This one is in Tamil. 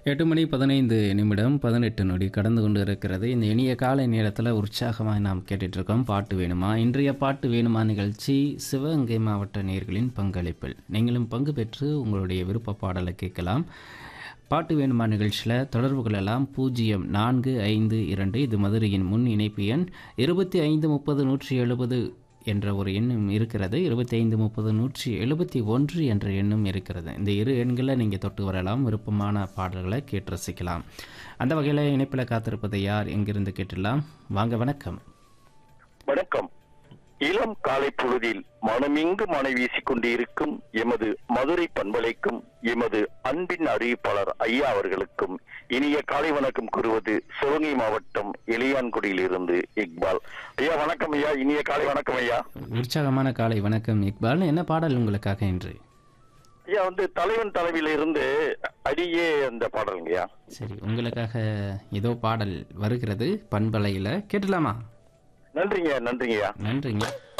எட்டு மணி பதினைந்து நிமிடம் பதினெட்டு நொடி கடந்து கொண்டு இருக்கிறது இந்த இனிய காலை நேரத்தில் உற்சாகமாக நாம் கேட்டுட்டு இருக்கோம் பாட்டு வேணுமா இன்றைய பாட்டு வேணுமா நிகழ்ச்சி சிவகங்கை மாவட்ட நேர்களின் பங்களிப்பில் நீங்களும் பங்கு பெற்று உங்களுடைய விருப்ப பாடலை கேட்கலாம் பாட்டு வேணுமா நிகழ்ச்சியில் தொடர்பு கொள்ளலாம் பூஜ்ஜியம் நான்கு ஐந்து இரண்டு இது மதுரையின் முன் இணைப்பு எண் இருபத்தி ஐந்து முப்பது நூற்றி எழுபது என்ற ஒரு எண்ணும் இருக்கிறது இருபத்தி ஐந்து முப்பது நூற்றி எழுபத்தி ஒன்று என்ற எண்ணும் இருக்கிறது இந்த இரு எண்களை நீங்கள் தொட்டு வரலாம் விருப்பமான பாடல்களை கேட்டு ரசிக்கலாம் அந்த வகையில் இணைப்பில் காத்திருப்பதை யார் எங்கிருந்து கேட்டுடலாம் வாங்க வணக்கம் வணக்கம் இளம் காலை பொழுதில் மனமிங்கு மனை வீசிக் கொண்டிருக்கும் எமது மதுரை பண்பலைக்கும் எமது அன்பின் அறிவிப்பாளர் ஐயா அவர்களுக்கும் இனிய காலை வணக்கம் கூறுவது சிவகங்கை மாவட்டம் இளையான்குடியிலிருந்து இக்பால் ஐயா வணக்கம் ஐயா இனிய காலை வணக்கம் ஐயா உற்சாகமான காலை வணக்கம் இக்பால் என்ன பாடல் உங்களுக்காக இன்று ஐயா வந்து தலைவன் தலைவியிலிருந்து அடியே அந்த பாடலுங்கய்யா சரி உங்களுக்காக ஏதோ பாடல் வருகிறது பண்பலையில் கேட்டலாமா நன்றிங்க நன்றிங்கய்யா நன்றிங்க